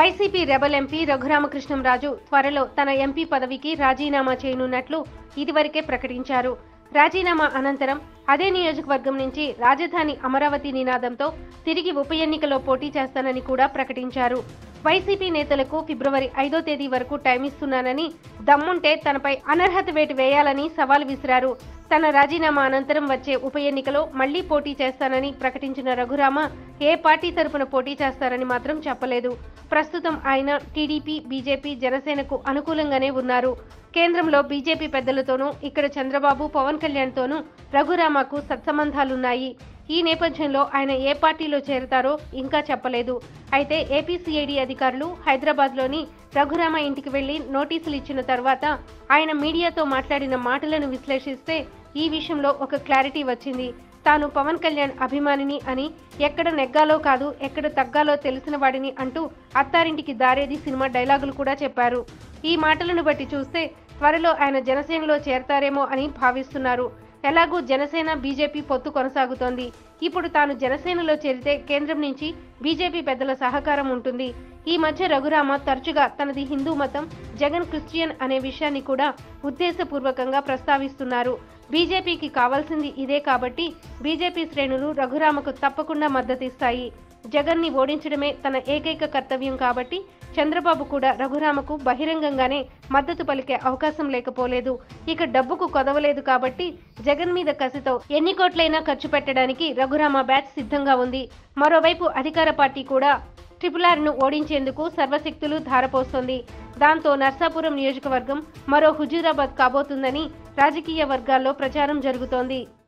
YCP rebel MP Raghurama Krishnam Raju త్వరలో తన MP పదవికి రాజీనామా చేయనున్నట్లు ఇదివరకే ప్రకటించారు రాజీనామా అనంతరం అదే నియోజకవర్గం నుంచి రాజధాని అమరావతి నినాదంతో తిరిగి ఉప ఎన్నికలో పోటీ చేస్తానని కూడా ప్రకటించారు వైసీపీ నేతలకు ఫిబ్రవరి ఐదో తేదీ వరకు టైం ఇస్తున్నానని దమ్ముంటే తనపై అనర్హత వేటు వేయాలని సవాల్ విసిరారు తన రాజీనామా అనంతరం వచ్చే ఉప ఎన్నికలో మళ్లీ పోటీ చేస్తానని ప్రకటించిన రఘురామ ఏ పార్టీ తరపున పోటీ చేస్తారని మాత్రం చెప్పలేదు ప్రస్తుతం ఆయన టీడీపీ బీజేపీ జనసేనకు అనుకూలంగానే ఉన్నారు కేంద్రంలో బీజేపీ పెద్దలతోనూ ఇక్కడ చంద్రబాబు పవన్ కళ్యాణ్తోనూ రఘురామకు సత్సంబంధాలున్నాయి ఈ నేపథ్యంలో ఆయన ఏ పార్టీలో చేరతారో ఇంకా చెప్పలేదు అయితే ఏపీసీఐడి అధికారులు హైదరాబాద్లోని రఘురామ ఇంటికి వెళ్లి నోటీసులు ఇచ్చిన తర్వాత ఆయన మీడియాతో మాట్లాడిన మాటలను విశ్లేషిస్తే ఈ విషయంలో ఒక క్లారిటీ వచ్చింది తాను పవన్ కళ్యాణ్ అభిమానిని అని ఎక్కడ నెగ్గాలో కాదు ఎక్కడ తగ్గాలో తెలిసిన వాడిని అంటూ అత్తారింటికి దారేది సినిమా డైలాగులు కూడా చెప్పారు ఈ మాటలను బట్టి చూస్తే త్వరలో ఆయన జనసేనలో చేరతారేమో అని భావిస్తున్నారు ఎలాగూ జనసేన బీజేపీ పొత్తు కొనసాగుతోంది ఇప్పుడు తాను జనసేనలో చేరితే కేంద్రం నుంచి బీజేపీ పెద్దల సహకారం ఉంటుంది ఈ మధ్య రఘురామ తరచుగా తనది హిందూ మతం జగన్ క్రిస్టియన్ అనే విషయాన్ని కూడా ఉద్దేశపూర్వకంగా ప్రస్తావిస్తున్నారు బీజేపీకి కావాల్సింది ఇదే కాబట్టి బీజేపీ శ్రేణులు రఘురామకు తప్పకుండా మద్దతిస్తాయి జగన్ని ఓడించడమే తన ఏకైక కర్తవ్యం కాబట్టి చంద్రబాబు కూడా రఘురామకు బహిరంగంగానే మద్దతు పలికే అవకాశం లేకపోలేదు ఇక డబ్బుకు కొదవలేదు కాబట్టి జగన్ మీద కసితో ఎన్ని కోట్లైనా ఖర్చు పెట్టడానికి రఘురామ బ్యాచ్ సిద్ధంగా ఉంది మరోవైపు అధికార పార్టీ కూడా ట్రిపుల్ ఆర్ను ఓడించేందుకు సర్వశక్తులు ధారపోస్తోంది దాంతో నర్సాపురం నియోజకవర్గం మరో హుజూరాబాద్ కాబోతుందని రాజకీయ వర్గాల్లో ప్రచారం జరుగుతోంది